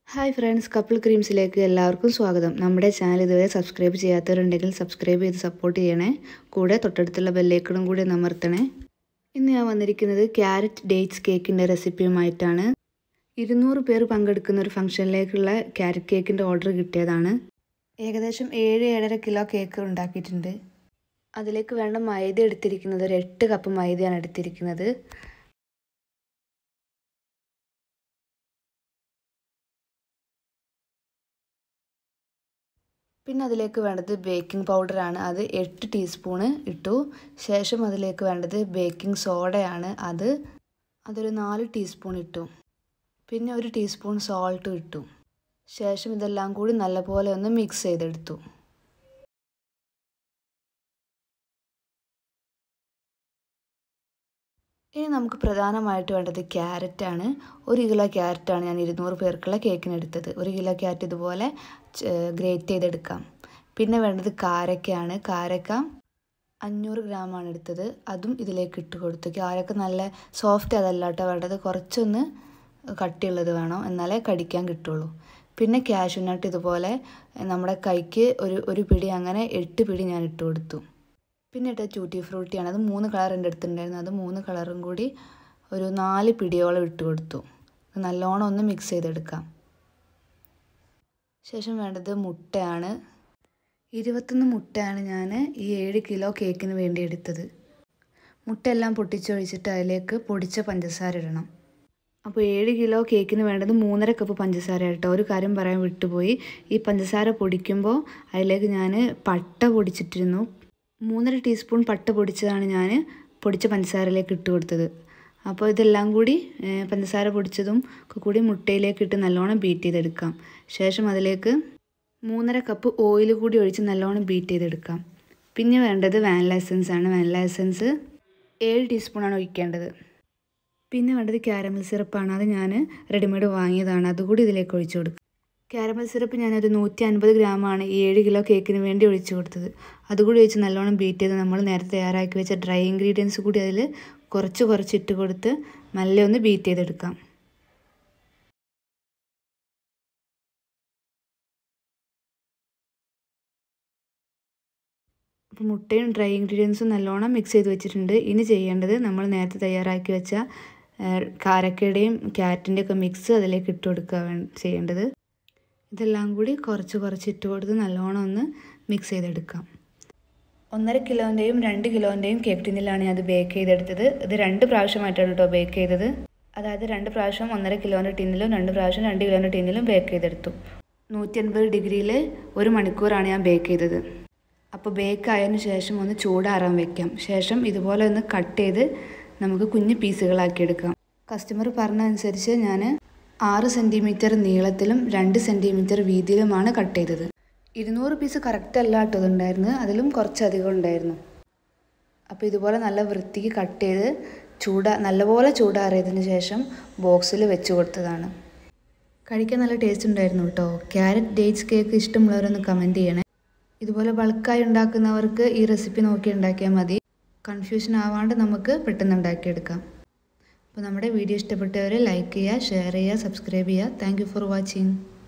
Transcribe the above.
hi friends couple ക്രീംസിലേക്ക് എല്ലാവർക്കും സ്വാഗതം നമ്മുടെ ചാനൽ ഇതുവരെ സബ്സ്ക്രൈബ് ചെയ്യാത്തവരുണ്ടെങ്കിൽ സബ്സ്ക്രൈബ് ചെയ്ത് സപ്പോർട്ട് ചെയ്യണേ കൂടെ തൊട്ടടുത്തുള്ള ബെല്ലേക്കണും കൂടി അമർത്തണേ ഇന്ന് ഞാൻ വന്നിരിക്കുന്നത് ക്യാരറ്റ് ഡേറ്റ്സ് കേക്കിൻ്റെ റെസിപ്പിയുമായിട്ടാണ് ഇരുന്നൂറ് പേർ പങ്കെടുക്കുന്ന ഒരു ഫംഗ്ഷനിലേക്കുള്ള ക്യാരറ്റ് കേക്കിൻ്റെ ഓർഡർ കിട്ടിയതാണ് ഏകദേശം ഏഴ് ഏഴര കിലോ കേക്ക് ഉണ്ടാക്കിയിട്ടുണ്ട് അതിലേക്ക് വേണ്ട മൈദ എടുത്തിരിക്കുന്നത് ഒരു എട്ട് കപ്പ് മൈദയാണ് എടുത്തിരിക്കുന്നത് പിന്നെ അതിലേക്ക് വേണ്ടത് ബേക്കിംഗ് പൗഡറാണ് അത് എട്ട് ടീസ്പൂണ് ഇട്ടു ശേഷം അതിലേക്ക് വേണ്ടത് ബേക്കിംഗ് സോഡയാണ് അത് അതൊരു നാല് ടീസ്പൂൺ ഇട്ടു പിന്നെ ഒരു ടീസ്പൂൺ സോൾട്ട് ഇട്ടു ശേഷം ഇതെല്ലാം കൂടി നല്ലപോലെ ഒന്ന് മിക്സ് ചെയ്തെടുത്തു ഇനി നമുക്ക് പ്രധാനമായിട്ട് വേണ്ടത് ക്യാരറ്റാണ് ഒരു കിലോ ക്യാരറ്റാണ് ഞാൻ ഇരുന്നൂറ് പേർക്കുള്ള കേക്കിന് എടുത്തത് ഒരു കിലോ ക്യാരറ്റ് ഇതുപോലെ ഗ്രേറ്റ് ചെയ്തെടുക്കാം പിന്നെ വേണ്ടത് കാരക്കയാണ് കാരക്ക അഞ്ഞൂറ് ഗ്രാമാണ് എടുത്തത് അതും ഇതിലേക്ക് ഇട്ട് കൊടുത്തു കാരക്ക നല്ല സോഫ്റ്റ് അതല്ല കേട്ടോ വേണ്ടത് കുറച്ചൊന്ന് കട്ടിയുള്ളത് വേണം എന്നാലേ കടിക്കാൻ കിട്ടുള്ളൂ പിന്നെ കാഷ്യൂ നട്ട് ഇതുപോലെ നമ്മുടെ കൈക്ക് ഒരു ഒരു പിടി അങ്ങനെ എട്ട് പിടി ഞാൻ ഇട്ട് കൊടുത്തു പിന്നെ ഇട്ട ട്യൂട്ടി ഫ്രൂട്ടിയാണ് അത് മൂന്ന് കളർ എൻ്റെ അടുത്തുണ്ടായിരുന്നു അത് മൂന്ന് കളറും കൂടി ഒരു നാല് പിടിയോളം ഇട്ട് കൊടുത്തു നല്ലോണം ഒന്ന് മിക്സ് ചെയ്തെടുക്കാം ശേഷം വേണ്ടത് മുട്ടയാണ് ഇരുപത്തൊന്ന് മുട്ടയാണ് ഞാൻ ഈ ഏഴ് കിലോ കേക്കിന് വേണ്ടി എടുത്തത് മുട്ടയെല്ലാം പൊട്ടിച്ചൊഴിച്ചിട്ട് അതിലേക്ക് പൊടിച്ച പഞ്ചസാര ഇടണം അപ്പോൾ ഏഴ് കിലോ കേക്കിന് വേണ്ടത് മൂന്നര കപ്പ് പഞ്ചസാര കേട്ടോ ഒരു കാര്യം പറയാൻ വിട്ടുപോയി ഈ പഞ്ചസാര പൊടിക്കുമ്പോൾ അതിലേക്ക് ഞാൻ പട്ട പൊടിച്ചിട്ടിരുന്നു മൂന്നര ടീസ്പൂൺ പട്ട പൊടിച്ചതാണ് ഞാൻ പൊടിച്ച പഞ്ചസാരയിലേക്ക് ഇട്ട് കൊടുത്തത് അപ്പോൾ ഇതെല്ലാം കൂടി പഞ്ചസാര പൊടിച്ചതും കൂടി മുട്ടയിലേക്ക് ഇട്ട് നല്ലോണം ബീറ്റ് ചെയ്തെടുക്കാം ശേഷം അതിലേക്ക് മൂന്നര കപ്പ് ഓയിൽ കൂടി ഒഴിച്ച് നല്ലോണം ബീറ്റ് ചെയ്തെടുക്കാം പിന്നെ വേണ്ടത് വാനില എസൻസ് ആണ് വാനില എസൻസ് ഏഴ് ടീസ്പൂണാണ് ഒഴിക്കേണ്ടത് പിന്നെ വേണ്ടത് ക്യാരമൽ സിറപ്പാണ് അത് ഞാൻ റെഡിമെയ്ഡ് വാങ്ങിയതാണ് അതുകൂടി ഇതിലേക്ക് ഒഴിച്ചു കൊടുക്കും ക്യാരമൽ സിറപ്പ് ഞാനൊരു നൂറ്റി അൻപത് ഗ്രാമാണ് ഈ ഏഴ് കിലോ കേക്കിന് വേണ്ടി ഒഴിച്ചു കൊടുത്തത് അതുകൂടി ഒഴിച്ച് നല്ലോണം ബീറ്റ് ചെയ്ത് നമ്മൾ നേരത്തെ തയ്യാറാക്കി വെച്ച ഡ്രൈ ഇൻഗ്രീഡിയൻസ് കൂടി അതിൽ കുറച്ച് കുറച്ച് ഇട്ട് കൊടുത്ത് നല്ല ഒന്ന് ബീറ്റ് ചെയ്തെടുക്കാം അപ്പോൾ മുട്ടയും ഡ്രൈ ഇൻഗ്രീഡിയൻസും നല്ലോണം മിക്സ് ചെയ്ത് വെച്ചിട്ടുണ്ട് ഇനി ചെയ്യേണ്ടത് നമ്മൾ നേരത്തെ തയ്യാറാക്കി വെച്ച കാരക്കയുടെയും ക്യാരറ്റിൻ്റെ ഒക്കെ മിക്സ് അതിലേക്ക് ഇട്ട് കൊടുക്കുക ചെയ്യേണ്ടത് ഇതെല്ലാം കൂടി കുറച്ച് കുറച്ച് ഇട്ട് കൊടുത്ത് നല്ലോണം ഒന്ന് മിക്സ് ചെയ്തെടുക്കാം ഒന്നര കിലോൻ്റെയും രണ്ട് കിലോൻ്റെയും കേക്ക് ടിന്നിലാണ് ഞാൻ അത് ബേക്ക് ചെയ്തെടുത്തത് ഇത് രണ്ട് പ്രാവശ്യമായിട്ടാണ് കേട്ടോ ബേക്ക് ചെയ്തത് അതായത് രണ്ട് പ്രാവശ്യം ഒന്നര കിലോൻ്റെ ടിന്നിലും രണ്ട് പ്രാവശ്യം രണ്ട് കിലോൻ്റെ ടിന്നിലും ബേക്ക് ചെയ്തെടുത്തു നൂറ്റി അൻപത് ഡിഗ്രിയിൽ ഒരു മണിക്കൂറാണ് ഞാൻ ബേക്ക് ചെയ്തത് അപ്പോൾ ബേക്ക് ആയതിനു ശേഷം ഒന്ന് ചൂടാറാൻ വെക്കാം ശേഷം ഇതുപോലെ ഒന്ന് കട്ട് ചെയ്ത് നമുക്ക് കുഞ്ഞു പീസുകളാക്കി എടുക്കാം കസ്റ്റമർ പറഞ്ഞതനുസരിച്ച് ഞാൻ ആറ് സെൻറ്റിമീറ്റർ നീളത്തിലും രണ്ട് സെൻറ്റിമീറ്റർ വീതിയിലുമാണ് കട്ട് ചെയ്തത് ഇരുന്നൂറ് പീസ് കറക്റ്റ് അല്ല ഇട്ടതുണ്ടായിരുന്നു അതിലും കുറച്ചധികം ഉണ്ടായിരുന്നു അപ്പോൾ ഇതുപോലെ നല്ല വൃത്തിക്ക് കട്ട് ചെയ്ത് ചൂടാ നല്ലപോലെ ചൂടാറിയതിന് ശേഷം ബോക്സിൽ വെച്ച് കൊടുത്തതാണ് കഴിക്കാൻ നല്ല ടേസ്റ്റ് ഉണ്ടായിരുന്നു കേട്ടോ ക്യാരറ്റ് ഡേറ്റ്സ് കേക്ക് ഇഷ്ടമുള്ളവരൊന്ന് കമൻറ്റ് ചെയ്യണേ ഇതുപോലെ ബൾക്കായി ഉണ്ടാക്കുന്നവർക്ക് ഈ റെസിപ്പി നോക്കി ഉണ്ടാക്കിയാൽ മതി കൺഫ്യൂഷൻ ആവാണ്ട് നമുക്ക് പെട്ടെന്ന് ഉണ്ടാക്കിയെടുക്കാം അപ്പോൾ നമ്മുടെ വീഡിയോ ഇഷ്ടപ്പെട്ടവർ ലൈക്ക് ചെയ്യുക ഷെയർ ചെയ്യുക സബ്സ്ക്രൈബ് ചെയ്യുക താങ്ക് ഫോർ വാച്ചിങ്